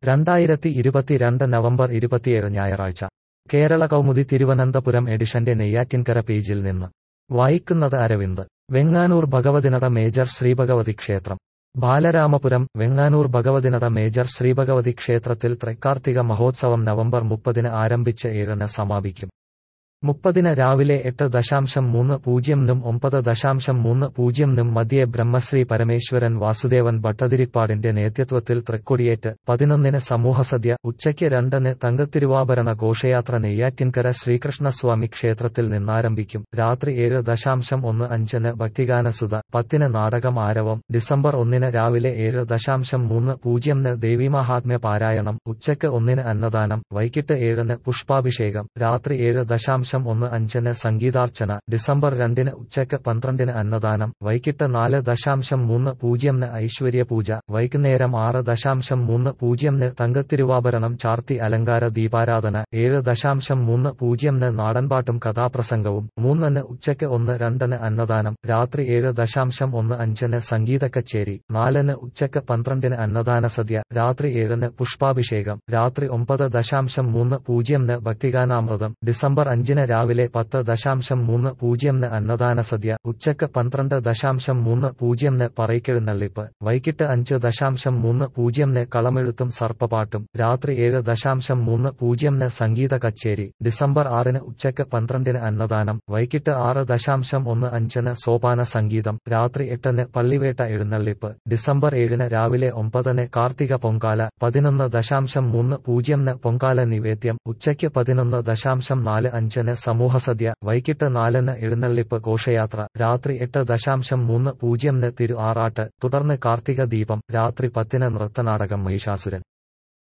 രണ്ടായിരത്തി ഇരുപത്തിരണ്ട് നവംബർ ഇരുപത്തിയേഴ് ഞായറാഴ്ച കേരള കൗമുദി തിരുവനന്തപുരം എഡിഷന്റെ നെയ്യാറ്റിൻകര പേജിൽ നിന്ന് വായിക്കുന്നത് അരവിന്ദ് വെങ്ങാനൂർ ഭഗവതിനട മേജർ ശ്രീഭഗവതി ക്ഷേത്രം ബാലരാമപുരം വെങ്ങാനൂർ ഭഗവതിനട മേജർ ശ്രീഭഗവതി ക്ഷേത്രത്തിൽ ത്രൈക്കാർത്തിക മഹോത്സവം നവംബർ മുപ്പതിന് ആരംഭിച്ച് ഏഴിന് സമാപിക്കും മുപ്പതിന് രാവിലെ എട്ട് ദശാംശം മൂന്ന് പൂജ്യംനും ഒമ്പത് ദശാംശം മൂന്ന് പൂജ്യംനും മധ്യേ ബ്രഹ്മശ്രീ പരമേശ്വരൻ വാസുദേവൻ ഭട്ടതിരിപ്പാടിന്റെ നേതൃത്വത്തിൽ തൃക്കൊടിയേറ്റ് പതിനൊന്നിന് സമൂഹസദ്യ ഉച്ചയ്ക്ക് രണ്ടിന് തങ്കത്തിരുവാഭരണ ഘോഷയാത്ര നെയ്യാറ്റിൻകര ശ്രീകൃഷ്ണസ്വാമി ക്ഷേത്രത്തിൽ നിന്നാരംഭിക്കും രാത്രി ഏഴ് ദശാംശം ഒന്ന് അഞ്ചിന് ഭക്തിഗാനസുത പത്തിന് നാടകം ആരവം ഡിസംബർ ഒന്നിന് രാവിലെ ഏഴ് ദശാംശം മൂന്ന് പൂജ്യംന് ദേവീമഹാത്മ്യ പാരായണം ഉച്ചയ്ക്ക് ഒന്നിന് അന്നദാനം വൈകിട്ട് ഏഴിന് പുഷ്പാഭിഷേകം രാത്രി ഏഴ് ദശാംശം ഒന്ന് അഞ്ചിന് സംഗീതാർച്ചന ഡിസംബർ രണ്ടിന് ഉച്ചയ്ക്ക് പന്ത്രണ്ടിന് അന്നദാനം വൈകിട്ട് നാല് ദശാംശം മൂന്ന് പൂജ്യംന് ഐശ്വര്യ പൂജ വൈകുന്നേരം ആറ് ദശാംശം മൂന്ന് പൂജ്യംന് തങ്കത്തിരുവാഭരണം ചാർത്തി അലങ്കാര ദീപാരാധന ഏഴ് ദശാംശം മൂന്ന് പൂജ്യംന് നാടൻപാട്ടും കഥാപ്രസംഗവും മൂന്നിന് ഉച്ചയ്ക്ക് ഒന്ന് രണ്ടിന് അന്നദാനം രാത്രി ഏഴ് ദശാംശം ഒന്ന് അഞ്ചിന് സംഗീത കച്ചേരി നാലിന് ഉച്ചയ്ക്ക് പന്ത്രണ്ടിന് അന്നദാന സദ്യ രാത്രി ഏഴിന് പുഷ്പാഭിഷേകം രാത്രി ഒമ്പത് ദശാംശം മൂന്ന് പൂജ്യംന് ഭക്തിഗാനാമൃതം ഡിസംബർ അഞ്ചിന് രാവിലെ പത്ത് ദശാംശം മൂന്ന് പൂജ്യംന് അന്നദാന സദ്യ ഉച്ചയ്ക്ക് പന്ത്രണ്ട് ദശാംശം മൂന്ന് പൂജ്യംന് പറയ്ക്കെഴുന്നള്ളിപ്പ് വൈകിട്ട് അഞ്ച് ദശാംശം മൂന്ന് പൂജ്യംന് കളമെഴുത്തും സർപ്പപാട്ടും രാത്രി ഏഴ് ദശാംശം മൂന്ന് പൂജ്യംന് സംഗീത കച്ചേരി ഡിസംബർ ആറിന് ഉച്ചയ്ക്ക് പന്ത്രണ്ടിന് അന്നദാനം വൈകിട്ട് ആറ് ദശാംശം ഒന്ന് അഞ്ചിന് സോപാന സംഗീതം രാത്രി എട്ടിന് പള്ളിവേട്ട എഴുന്നള്ളിപ്പ് ഡിസംബർ ഏഴിന് രാവിലെ ഒമ്പതിന് കാർത്തിക പൊങ്കാല പതിനൊന്ന് ദശാംശം മൂന്ന് പൂജ്യംന് പൊങ്കാല നിവേദ്യം ഉച്ചയ്ക്ക് പതിനൊന്ന് ദശാംശം നാല് അഞ്ചിന് സമൂഹസദ്യ വൈകിട്ട് നാലിന് എഴുന്നള്ളിപ്പ് ഘോഷയാത്ര രാത്രി എട്ട് ദശാംശം മൂന്ന് പൂജ്യംന് തിരു ആറാട്ട് തുടർന്ന് കാർത്തിക ദീപം രാത്രി പത്തിന് നൃത്തനാടകം മഹിഷാസുരൻ